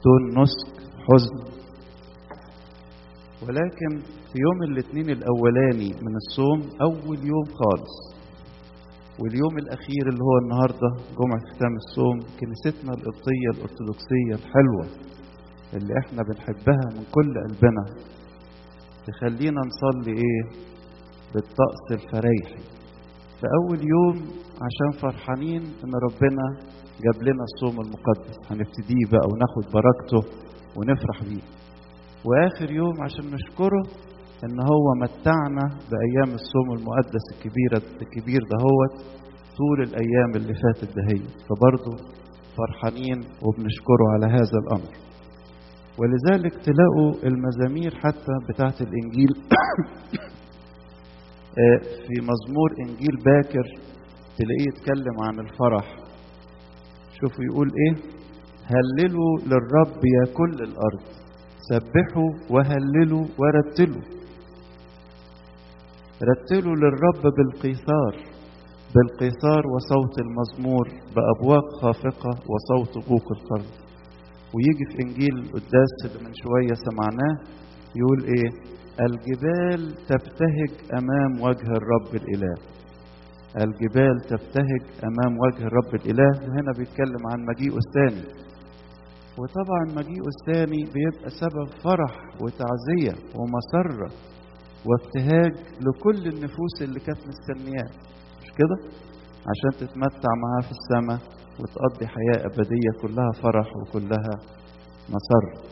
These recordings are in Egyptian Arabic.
بدون نسك حزن ولكن في يوم الاثنين الاولاني من الصوم اول يوم خالص واليوم الاخير اللي هو النهارده جمعه ختام الصوم كنيستنا القبطيه الارثوذكسيه الحلوه اللي احنا بنحبها من كل قلبنا تخلينا نصلي ايه بالطقس الفريحي في اول يوم عشان فرحانين ان ربنا جاب لنا الصوم المقدس هنبتديه بقى وناخد بركته ونفرح بيه واخر يوم عشان نشكره ان هو متعنا بايام الصوم المقدس الكبيره الكبير دهوت طول الايام اللي فاتت دهي فبرضه فرحانين وبنشكره على هذا الامر ولذلك تلاقوا المزامير حتى بتاعت الانجيل في مزمور انجيل باكر تلاقيه يتكلم عن الفرح شوفوا يقول ايه هللوا للرب يا كل الارض سبحوا وهللوا ورتلوا رتلوا للرب بالقيثار بالقيثار وصوت المزمور بأبواق خافقة وصوت بوق القرن ويجي في إنجيل القداس اللي من شوية سمعناه يقول إيه الجبال تبتهج أمام وجه الرب الإله الجبال تبتهج أمام وجه الرب الإله وهنا بيتكلم عن مجيئه الثاني وطبعا مجيئه الثاني بيبقى سبب فرح وتعزية ومسرة وابتهاج لكل النفوس اللي كانت مستنياه مش كده عشان تتمتع معاه في السماء وتقضي حياة أبدية كلها فرح وكلها مسر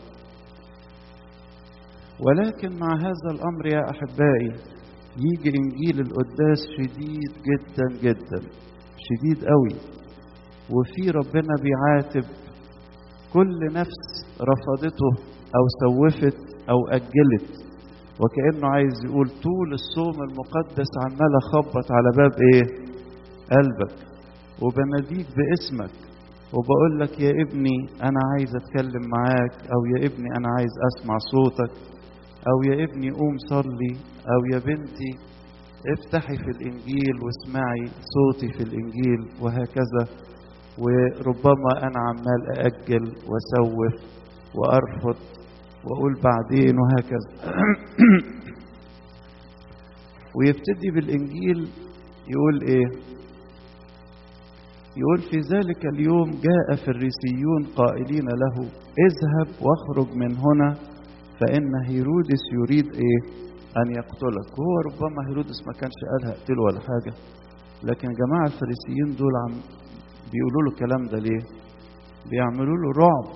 ولكن مع هذا الأمر يا أحبائي يجي إنجيل القداس شديد جدا جدا شديد قوي وفي ربنا بيعاتب كل نفس رفضته أو سوفت أو أجلت وكأنه عايز يقول طول الصوم المقدس عمال أخبط على باب إيه؟ قلبك وبناديك باسمك وبقول لك يا ابني أنا عايز أتكلم معاك أو يا ابني أنا عايز أسمع صوتك أو يا ابني قوم صلي أو يا بنتي افتحي في الإنجيل واسمعي صوتي في الإنجيل وهكذا وربما أنا عمال أأجل وأسوف وأرفض وأقول بعدين وهكذا ويبتدي بالإنجيل يقول إيه يقول في ذلك اليوم جاء فريسيون قائلين له اذهب واخرج من هنا فإن هيرودس يريد إيه أن يقتلك وهو ربما هيرودس ما كانش قال هقتله ولا حاجة لكن جماعة الفريسيين دول عم بيقولوا له الكلام ده ليه بيعملوا له رعب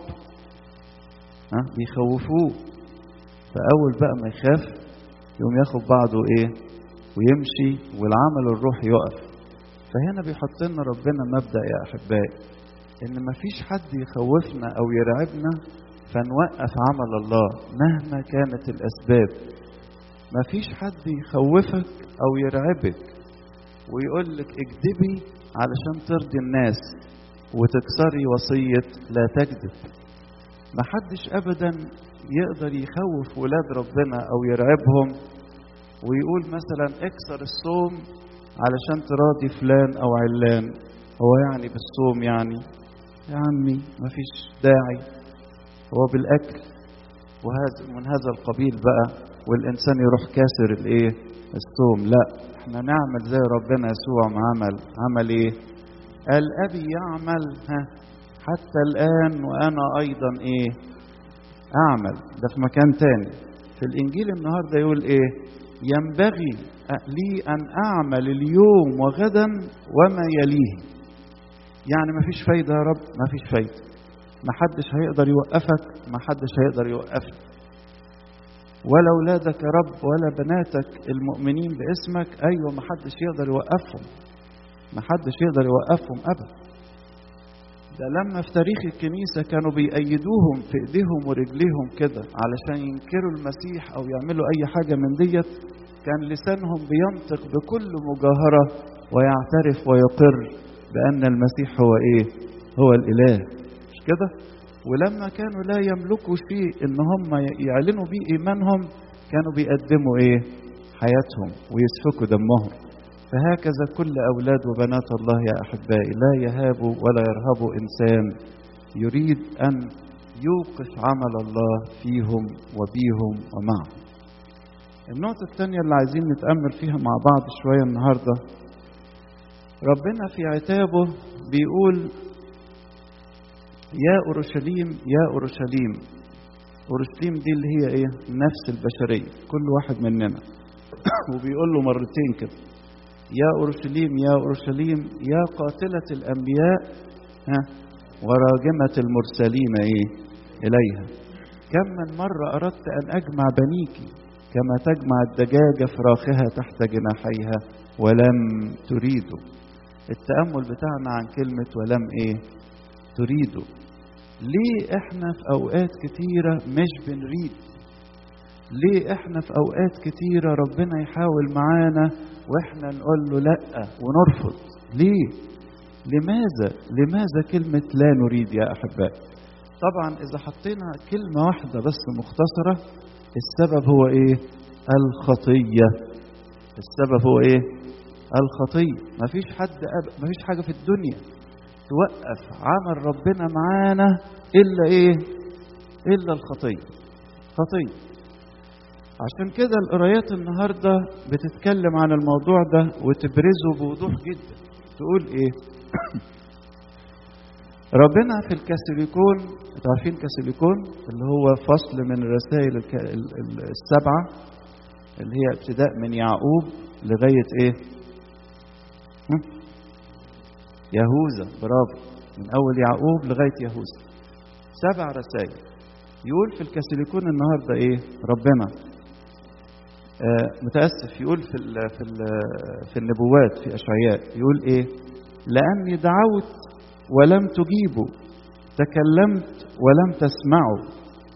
ها بيخوفوه فأول بقى ما يخاف يقوم ياخد بعضه إيه ويمشي والعمل الروحي يقف فهنا بيحط لنا ربنا مبدأ يا أحبائي إن مفيش حد يخوفنا أو يرعبنا فنوقف عمل الله مهما كانت الأسباب مفيش حد يخوفك أو يرعبك ويقول لك اكذبي علشان ترضي الناس وتكسري وصية لا تكذب محدش أبدا يقدر يخوف ولاد ربنا أو يرعبهم ويقول مثلا اكسر الصوم علشان تراضي فلان أو علان هو يعني بالصوم يعني يا عمي مفيش داعي هو بالأكل وهذا من هذا القبيل بقى والإنسان يروح كاسر الإيه الصوم لا احنا نعمل زي ربنا يسوع ما عمل عمل ايه قال ابي يعمل ها حتى الان وانا ايضا ايه اعمل ده في مكان تاني في الانجيل النهارده يقول ايه ينبغي لي ان اعمل اليوم وغدا وما يليه يعني ما فيش فايده يا رب ما فيش فايده ما حدش هيقدر يوقفك ما حدش هيقدر يوقفك ولا اولادك يا رب ولا بناتك المؤمنين باسمك ايوه ما حدش يقدر يوقفهم ما حدش يقدر يوقفهم ابدا ده لما في تاريخ الكنيسة كانوا بيأيدوهم في ايديهم ورجليهم كده علشان ينكروا المسيح او يعملوا اي حاجة من ديت كان لسانهم بينطق بكل مجاهرة ويعترف ويقر بأن المسيح هو ايه هو الاله مش كده ولما كانوا لا يملكوا شيء ان هم يعلنوا بيه ايمانهم كانوا بيقدموا ايه حياتهم ويسفكوا دمهم فهكذا كل اولاد وبنات الله يا احبائي لا يهابوا ولا يرهبوا انسان يريد ان يوقف عمل الله فيهم وبيهم ومعهم النقطة الثانية اللي عايزين نتأمل فيها مع بعض شوية النهاردة ربنا في عتابه بيقول يا أورشليم يا أورشليم أورشليم دي اللي هي إيه؟ النفس البشرية كل واحد مننا وبيقول له مرتين كده يا أورشليم يا أورشليم يا قاتلة الأنبياء ها وراجمة المرسلين إيه إليها كم من مرة أردت أن أجمع بنيك كما تجمع الدجاجة فراخها تحت جناحيها ولم تريدوا التأمل بتاعنا عن كلمة ولم إيه تريدوا ليه إحنا في أوقات كتيرة مش بنريد ليه إحنا في أوقات كتيرة ربنا يحاول معانا وإحنا نقول له لأ ونرفض ليه لماذا لماذا كلمة لا نريد يا أحبائي طبعا إذا حطينا كلمة واحدة بس مختصرة السبب هو إيه الخطية السبب هو إيه الخطية مفيش حد أب... مفيش حاجة في الدنيا توقف عمل ربنا معانا إلا إيه إلا الخطية خطية عشان كده القرايات النهاردة بتتكلم عن الموضوع ده وتبرزه بوضوح جدا تقول إيه ربنا في الكاثوليكون انتوا عارفين كاثوليكون اللي هو فصل من الرسائل الك... السبعة اللي هي ابتداء من يعقوب لغاية ايه هم؟ يهوذا برافو من اول يعقوب لغاية يهوذا سبع رسائل يقول في الكاثوليكون النهاردة ايه ربنا آه متأسف يقول في ال في ال في النبوات في أشعياء يقول إيه؟ لأني دعوت ولم تجيبوا تكلمت ولم تسمعوا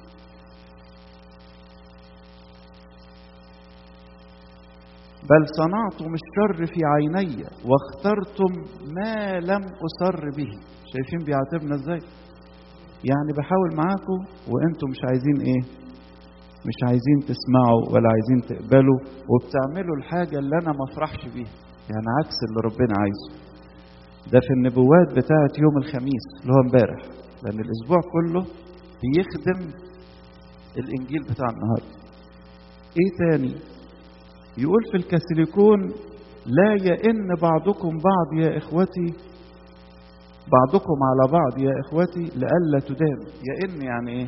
بل صنعتم الشر في عيني واخترتم ما لم أسر به شايفين بيعاتبنا ازاي يعني بحاول معاكم وانتم مش عايزين ايه مش عايزين تسمعوا ولا عايزين تقبلوا وبتعملوا الحاجة اللي انا ما افرحش بيها يعني عكس اللي ربنا عايزه ده في النبوات بتاعت يوم الخميس اللي هو امبارح لان الاسبوع كله بيخدم الانجيل بتاع النهارده ايه تاني يقول في الكاثوليكون لا يئن بعضكم بعض يا اخوتي بعضكم على بعض يا اخوتي لئلا تدان يئن يعني ايه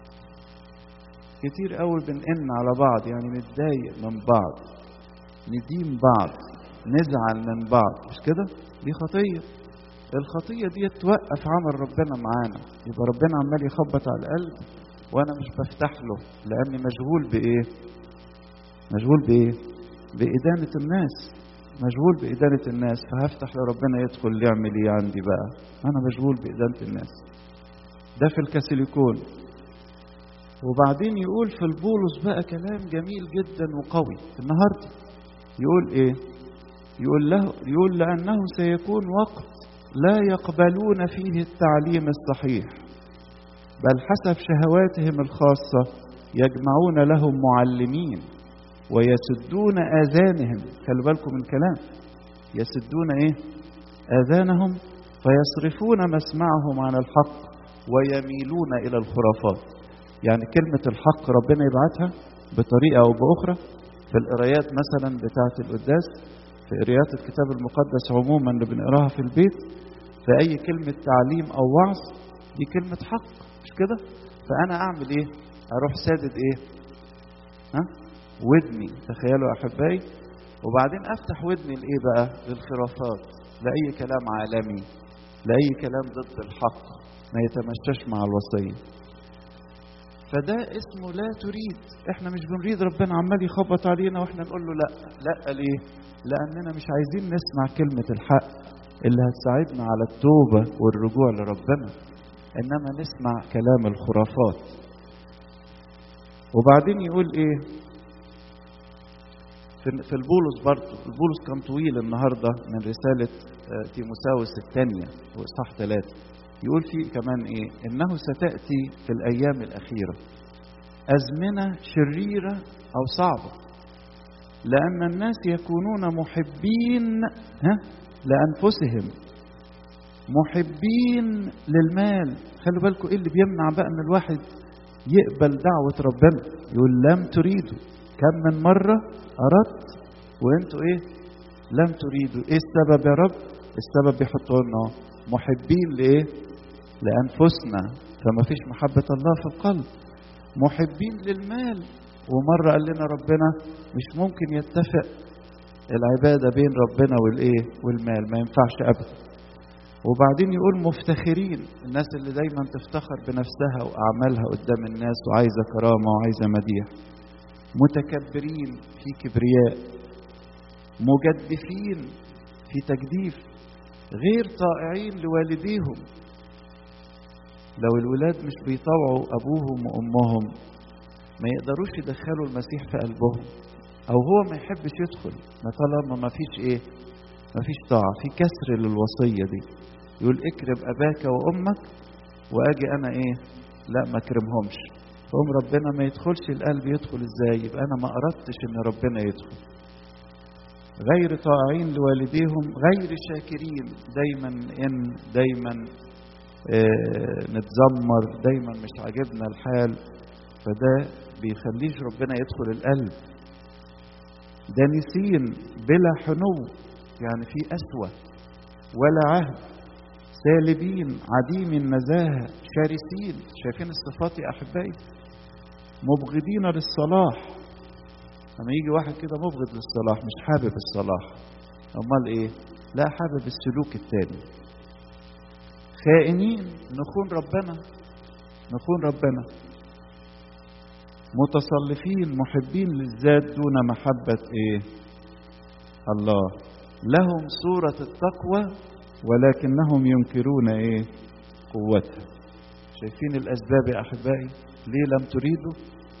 كتير قوي بنئن على بعض يعني نتضايق من بعض ندين بعض نزعل من بعض مش كده دي خطيه الخطيه دي توقف عمل ربنا معانا يبقى ربنا عمال يخبط على القلب وانا مش بفتح له لاني مشغول بايه مشغول بايه بادانه الناس مشغول بادانه الناس فهفتح لربنا يدخل يعمل ايه عندي بقى انا مشغول بادانه الناس ده في الكاثوليكون وبعدين يقول في البولس بقى كلام جميل جدا وقوي النهارده يقول ايه يقول له يقول لانه سيكون وقت لا يقبلون فيه التعليم الصحيح بل حسب شهواتهم الخاصه يجمعون لهم معلمين ويسدون اذانهم خلي بالكم من الكلام يسدون ايه اذانهم فيصرفون مسمعهم عن الحق ويميلون الى الخرافات يعني كلمة الحق ربنا يبعتها بطريقة أو بأخرى في القرايات مثلا بتاعة القداس في قرايات الكتاب المقدس عموما اللي بنقراها في البيت في أي كلمة تعليم أو وعظ دي كلمة حق مش كده؟ فأنا أعمل إيه؟ أروح سادد إيه؟ ها؟ ودني تخيلوا أحبائي وبعدين أفتح ودني لإيه بقى؟ للخرافات لأي كلام عالمي لأي كلام ضد الحق ما يتمشاش مع الوصيه فده اسمه لا تريد احنا مش بنريد ربنا عمال يخبط علينا واحنا نقول له لا لا ليه لاننا مش عايزين نسمع كلمة الحق اللي هتساعدنا على التوبة والرجوع لربنا انما نسمع كلام الخرافات وبعدين يقول ايه في البولس برضه البولس كان طويل النهارده من رسالة تيموساوس الثانية واصحاح ثلاثة يقول فيه كمان ايه انه ستاتي في الايام الاخيره ازمنه شريره او صعبه لان الناس يكونون محبين ها لانفسهم محبين للمال خلوا بالكم ايه اللي بيمنع بقى ان الواحد يقبل دعوة ربنا يقول لم تريدوا كم من مرة أردت وانتوا ايه لم تريدوا ايه السبب يا رب السبب بيحطوا لنا محبين لايه لأنفسنا فما فيش محبة الله في القلب محبين للمال ومرة قال لنا ربنا مش ممكن يتفق العبادة بين ربنا والإيه والمال ما ينفعش أبدا وبعدين يقول مفتخرين الناس اللي دايما تفتخر بنفسها وأعمالها قدام الناس وعايزة كرامة وعايزة مديح متكبرين في كبرياء مجدفين في تجديف غير طائعين لوالديهم لو الولاد مش بيطوعوا أبوهم وأمهم ما يقدروش يدخلوا المسيح في قلبهم او هو ما يحبش يدخل ما طالما ما فيش ايه ما فيش طاعة في كسر للوصية دي يقول اكرم اباك وامك واجي انا ايه لا ما اكرمهمش فهم ربنا ما يدخلش القلب يدخل ازاي يبقى انا ما اردتش ان ربنا يدخل غير طاعين لوالديهم غير شاكرين دايما ان دايما آه نتذمر دايما مش عاجبنا الحال فده بيخليش ربنا يدخل القلب دانسين بلا حنو يعني في أسوة ولا عهد سالبين عديم النزاهة شارسين شايفين الصفات يا أحبائي مبغضين للصلاح لما يجي واحد كده مبغض للصلاح مش حابب الصلاح أمال إيه لا حابب السلوك التاني خائنين نخون ربنا نخون ربنا متصلفين محبين للذات دون محبة ايه الله لهم صورة التقوى ولكنهم ينكرون ايه قوتها شايفين الاسباب يا احبائي ليه لم تريدوا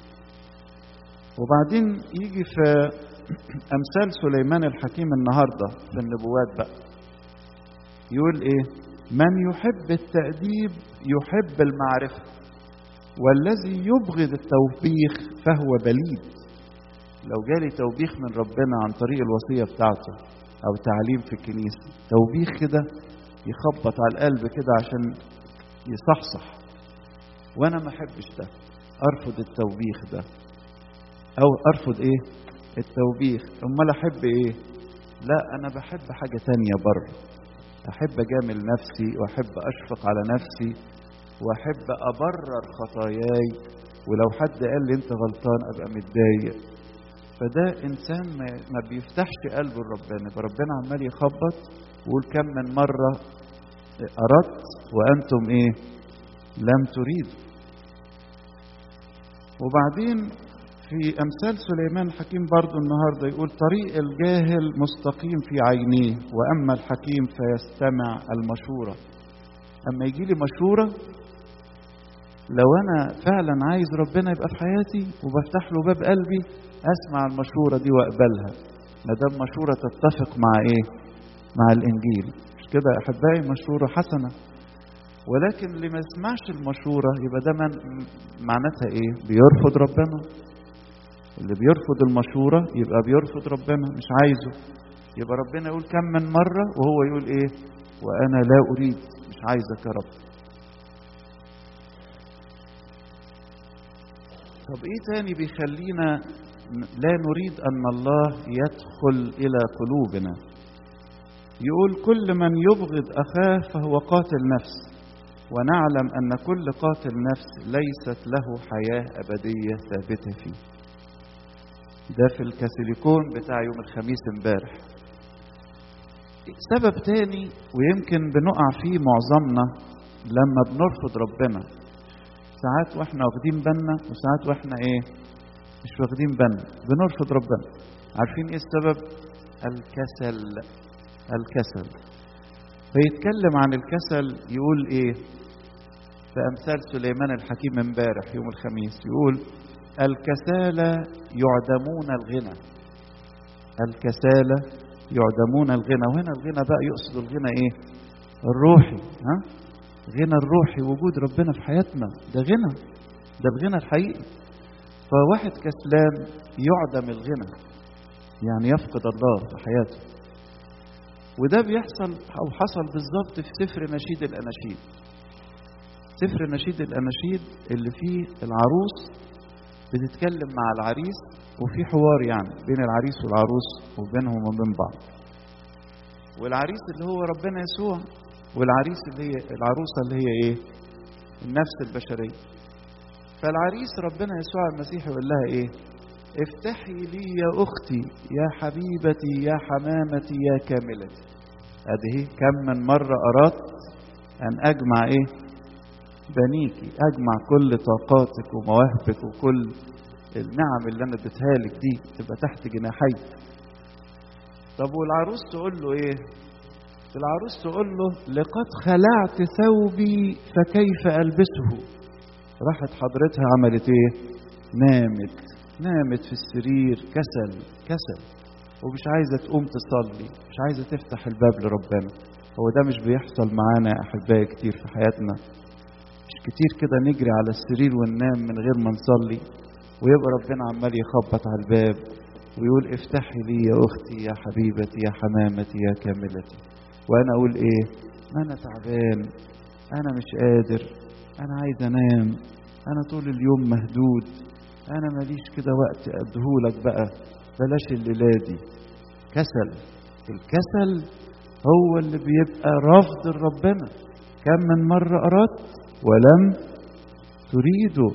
وبعدين يجي في امثال سليمان الحكيم النهارده في النبوات بقى يقول ايه من يحب التأديب يحب المعرفه والذي يبغض التوبيخ فهو بليد لو جالي توبيخ من ربنا عن طريق الوصية بتاعته أو تعليم في الكنيسة توبيخ كده يخبط على القلب كده عشان يصحصح وأنا ما أحبش ده أرفض التوبيخ ده أو أرفض إيه التوبيخ أمال أحب إيه لا أنا بحب حاجة تانية بره أحب أجامل نفسي وأحب أشفق على نفسي واحب ابرر خطاياي ولو حد قال لي انت غلطان ابقى متضايق فده انسان ما بيفتحش قلبه لربنا فربنا عمال يخبط ويقول كم من مره اردت وانتم ايه لم تريدوا وبعدين في امثال سليمان الحكيم برضو النهارده يقول طريق الجاهل مستقيم في عينيه واما الحكيم فيستمع المشوره اما يجي لي مشوره لو انا فعلا عايز ربنا يبقى في حياتي وبفتح له باب قلبي اسمع المشوره دي واقبلها ما دام مشوره تتفق مع ايه مع الانجيل مش كده يا احبائي مشوره حسنه ولكن اللي ما يسمعش المشوره يبقى ده من معناتها ايه بيرفض ربنا اللي بيرفض المشوره يبقى بيرفض ربنا مش عايزه يبقى ربنا يقول كم من مره وهو يقول ايه وانا لا اريد مش عايزك يا رب طب ايه تاني بيخلينا لا نريد ان الله يدخل الى قلوبنا يقول كل من يبغض اخاه فهو قاتل نفس ونعلم ان كل قاتل نفس ليست له حياه ابديه ثابته فيه ده في الكاثوليكون بتاع يوم الخميس امبارح سبب تاني ويمكن بنقع فيه معظمنا لما بنرفض ربنا ساعات واحنا واخدين بالنا وساعات واحنا ايه مش واخدين بالنا بنرفض ربنا عارفين ايه السبب الكسل الكسل فيتكلم عن الكسل يقول ايه في امثال سليمان الحكيم امبارح يوم الخميس يقول الكسالى يعدمون الغنى الكسالى يعدمون الغنى وهنا الغنى بقى يقصد الغنى ايه الروحي ها غنى الروحي وجود ربنا في حياتنا ده غنى ده الغنى الحقيقي فواحد كسلان يعدم الغنى يعني يفقد الله في حياته وده بيحصل أو حصل بالظبط في سفر نشيد الأناشيد سفر نشيد الأناشيد اللي فيه العروس بتتكلم مع العريس وفي حوار يعني بين العريس والعروس وبينهم وبين بعض والعريس اللي هو ربنا يسوع والعريس اللي هي العروسة اللي هي ايه النفس البشرية فالعريس ربنا يسوع المسيح يقول لها ايه افتحي لي يا اختي يا حبيبتي يا حمامتي يا كاملتي ادي كم من مرة اردت ان اجمع ايه بنيكي اجمع كل طاقاتك ومواهبك وكل النعم اللي انا اديتها لك دي تبقى تحت جناحي طب والعروس تقول له ايه العروس تقول له لقد خلعت ثوبي فكيف البسه راحت حضرتها عملت ايه نامت نامت في السرير كسل كسل ومش عايزه تقوم تصلي مش عايزه تفتح الباب لربنا هو ده مش بيحصل معانا يا احبائي كتير في حياتنا مش كتير كده نجري على السرير وننام من غير ما نصلي ويبقى ربنا عمال يخبط على الباب ويقول افتحي لي يا اختي يا حبيبتي يا حمامتي يا كاملتي وانا اقول ايه ما انا تعبان انا مش قادر انا عايز انام انا طول اليوم مهدود انا ماليش كده وقت اديهولك بقى بلاش الليله دي كسل الكسل هو اللي بيبقى رفض لربنا كم من مره اردت ولم تريدوا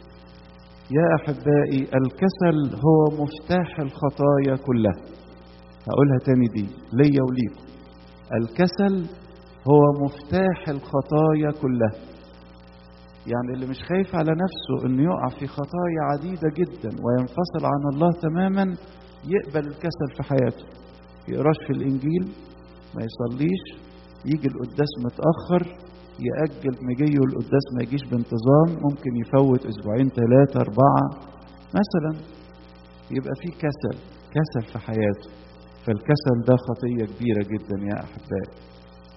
يا احبائي الكسل هو مفتاح الخطايا كلها هقولها تاني دي ليا وليكم الكسل هو مفتاح الخطايا كلها يعني اللي مش خايف على نفسه انه يقع في خطايا عديدة جدا وينفصل عن الله تماما يقبل الكسل في حياته يقراش في الانجيل ما يصليش يجي القداس متأخر يأجل مجيه القداس ما يجيش بانتظام ممكن يفوت اسبوعين ثلاثة أربعة مثلا يبقى في كسل كسل في حياته فالكسل ده خطية كبيرة جدا يا أحبائي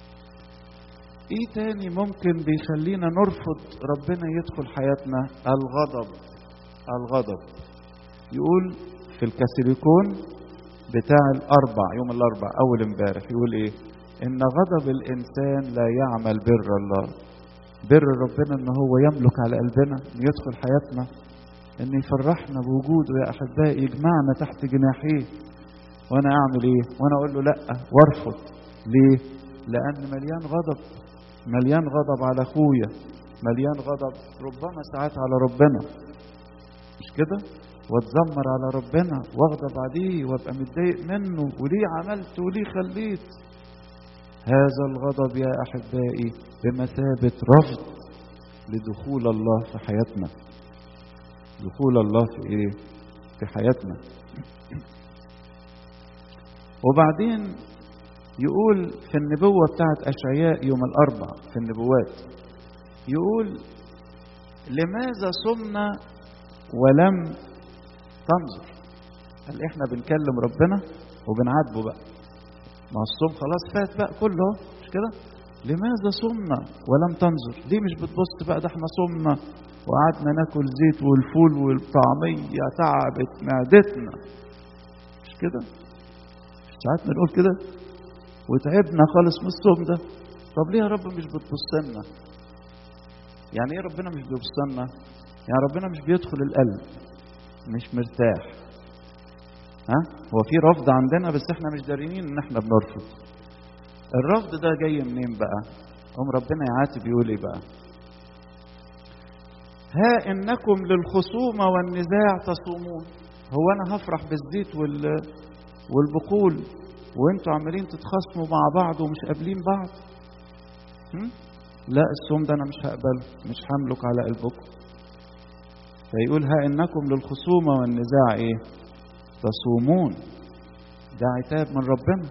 ايه تاني ممكن بيخلينا نرفض ربنا يدخل حياتنا الغضب الغضب يقول في الكاثوليكون بتاع الاربع يوم الاربع اول امبارح يقول ايه ان غضب الانسان لا يعمل بر الله بر ربنا ان هو يملك على قلبنا ان يدخل حياتنا ان يفرحنا بوجوده يا احبائي يجمعنا تحت جناحيه وانا اعمل ايه وانا اقول له لا وارفض ليه لان مليان غضب مليان غضب على اخويا مليان غضب ربما ساعات على ربنا مش كده واتذمر على ربنا واغضب عليه وابقى متضايق منه وليه عملت وليه خليت هذا الغضب يا احبائي بمثابه رفض لدخول الله في حياتنا دخول الله في ايه في حياتنا وبعدين يقول في النبوة بتاعت أشعياء يوم الأربع في النبوات يقول لماذا صمنا ولم تنظر قال احنا بنكلم ربنا وبنعاتبه بقى ما الصوم خلاص فات بقى كله مش كده لماذا صمنا ولم تنظر ليه مش بتبص بقى ده احنا صمنا وقعدنا ناكل زيت والفول والطعمية تعبت معدتنا مش كده ساعات بنقول كده وتعبنا خالص من الصوم ده طب ليه يا رب مش بتبص لنا يعني ايه ربنا مش بيبص لنا يعني ربنا مش بيدخل القلب مش مرتاح ها هو في رفض عندنا بس احنا مش داريين ان احنا بنرفض الرفض ده جاي منين بقى قوم ربنا يعاتب يقول ايه بقى ها انكم للخصومه والنزاع تصومون هو انا هفرح بالزيت وال والبقول وانتوا عمالين تتخاصموا مع بعض ومش قابلين بعض هم؟ لا الصوم ده انا مش هقبله مش هملك على قلبكم فيقول ها انكم للخصومة والنزاع ايه تصومون ده عتاب من ربنا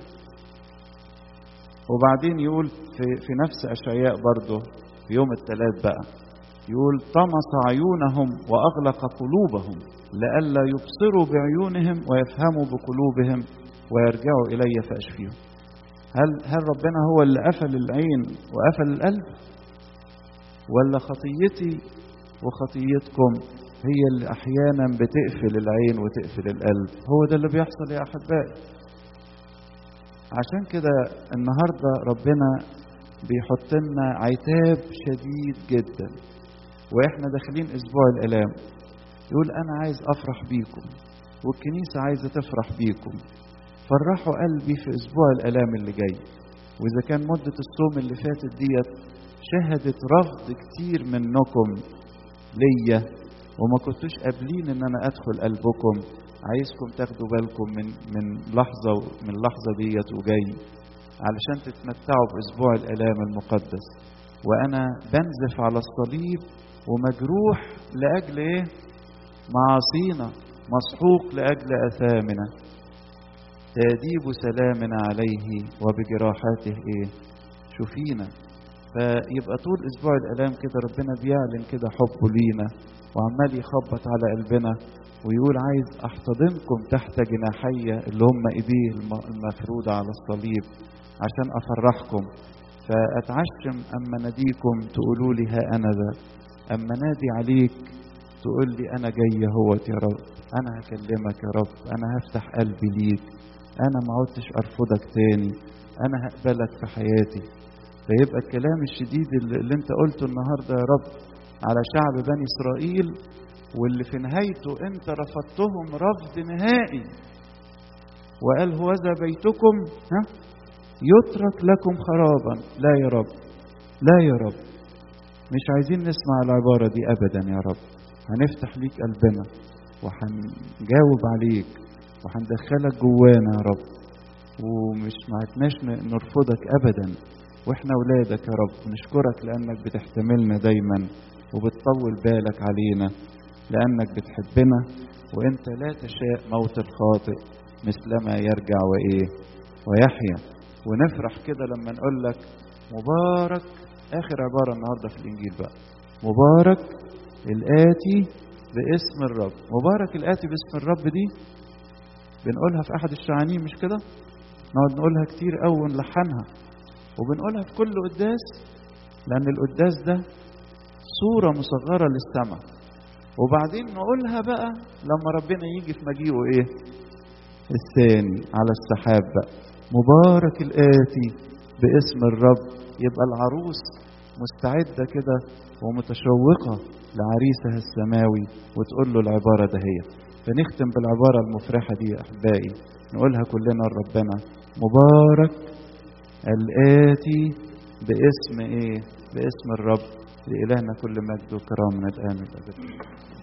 وبعدين يقول في, في نفس اشعياء برضه في يوم الثلاث بقى يقول طمس عيونهم واغلق قلوبهم لئلا يبصروا بعيونهم ويفهموا بقلوبهم ويرجعوا الي فاشفيهم هل هل ربنا هو اللي قفل العين وقفل القلب ولا خطيتي وخطيتكم هي اللي احيانا بتقفل العين وتقفل القلب هو ده اللي بيحصل يا احبائي عشان كده النهارده ربنا بيحط لنا عتاب شديد جدا واحنا داخلين اسبوع الالام يقول انا عايز افرح بيكم والكنيسه عايزه تفرح بيكم فرحوا قلبي في اسبوع الالام اللي جاي واذا كان مده الصوم اللي فاتت ديت شهدت رفض كتير منكم ليا وما كنتوش قابلين ان انا ادخل قلبكم عايزكم تاخدوا بالكم من من لحظه من اللحظه ديت وجاي علشان تتمتعوا باسبوع الالام المقدس وانا بنزف على الصليب ومجروح لاجل ايه معاصينا مسحوق لاجل اثامنا تاديب سلامنا عليه وبجراحاته ايه شفينا فيبقى طول اسبوع الالام كده ربنا بيعلن كده حبه لينا وعمال يخبط على قلبنا ويقول عايز احتضنكم تحت جناحي اللي هم ايديه المفروضه على الصليب عشان افرحكم فاتعشم اما ناديكم تقولوا لي ها انا ذا اما نادي عليك تقول لي انا جاي اهوت يا رب انا هكلمك يا رب انا هفتح قلبي ليك انا ما عدتش ارفضك تاني انا هقبلك في حياتي فيبقى الكلام الشديد اللي انت قلته النهارده يا رب على شعب بني اسرائيل واللي في نهايته انت رفضتهم رفض نهائي وقال هوذا بيتكم ها يترك لكم خرابا لا يا رب لا يا رب مش عايزين نسمع العبارة دي أبدا يا رب هنفتح ليك قلبنا وهنجاوب عليك وهندخلك جوانا يا رب ومش معتناش نرفضك أبدا واحنا ولادك يا رب نشكرك لأنك بتحتملنا دايما وبتطول بالك علينا لأنك بتحبنا وأنت لا تشاء موت الخاطئ مثلما يرجع وإيه ويحيا ونفرح كده لما نقول لك مبارك آخر عبارة النهاردة في الإنجيل بقى مبارك الآتي باسم الرب مبارك الآتي باسم الرب دي بنقولها في أحد الشعانين مش كده نقعد نقولها كتير أوي ونلحنها وبنقولها في كل قداس لأن القداس ده صورة مصغرة للسماء وبعدين نقولها بقى لما ربنا يجي في مجيئه ايه الثاني على السحاب بقى مبارك الآتي باسم الرب يبقى العروس مستعدة كده ومتشوقة لعريسها السماوي وتقول له العبارة دهية فنختم بالعبارة المفرحة دي يا أحبائي نقولها كلنا لربنا مبارك الآتي باسم إيه؟ باسم الرب لإلهنا كل مجد وكرامة الآن والأبد